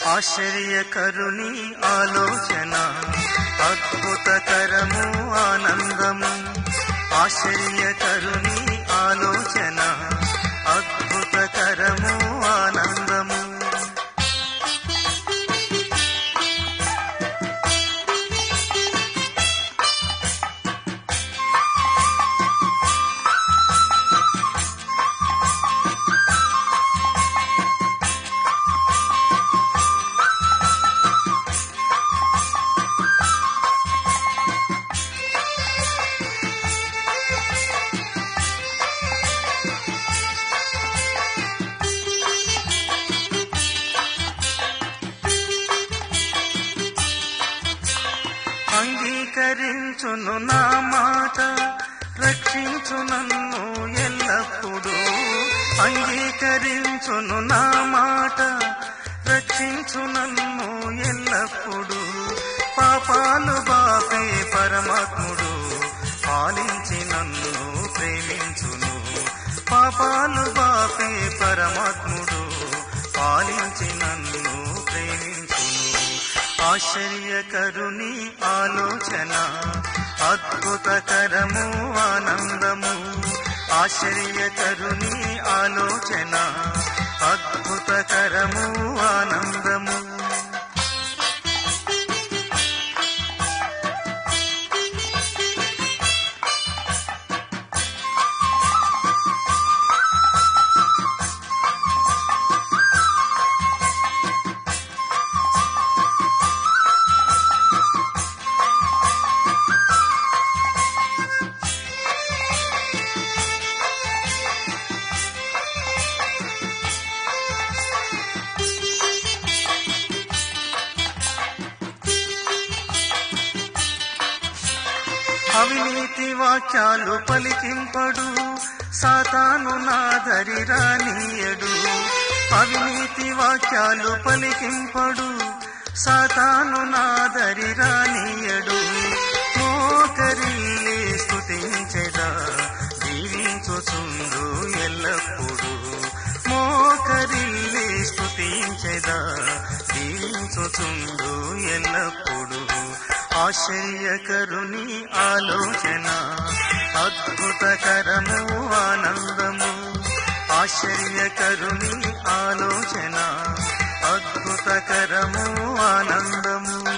ఆశ్చర్యకరుని ఆలోచన అద్భుతకరము ఆనందము ఆశ్చర్యకరుని ఆలోచన అద్భుతకరము ఆనందము అంగీకరించును నా మాట రక్షించు నన్ను ఎల్లప్పుడూ అంగీకరించును నా మాట రక్షించు నన్ను ఎల్లప్పుడూ పాపాలు బాపే పరమాత్ముడు పాలించి నన్ను ప్రేమించును పాపాలు బాపే పరమాత్ముడు పాలించి నన్ను ప్రేమించును ఆశ్చర్యకరుని ఆలోచన అద్భుతకరము ఆనందము ఆశ్చర్యకరుని ఆలోచన అద్భుతకరము ఆనందము అవినీతి వాక్యాలు పలికింపడు సాతాను నాదరి రానీయడు అవినీతి వాక్యాలు పలికింపడు సాతాను నాదరి రానీయడు మోకరిల్లి స్తుతించెదా జీవించుచుండు ఎల్లప్పుడు మోకరిల్లి స్తుతించెదా జీవించుచుండు ఎల్లప్పుడు ఆశ్చర్యకరుని ఆలోచన అద్భుతకరము ఆనందము ఆశ్చర్యకరుని ఆలోచన అద్భుతకరము ఆనందము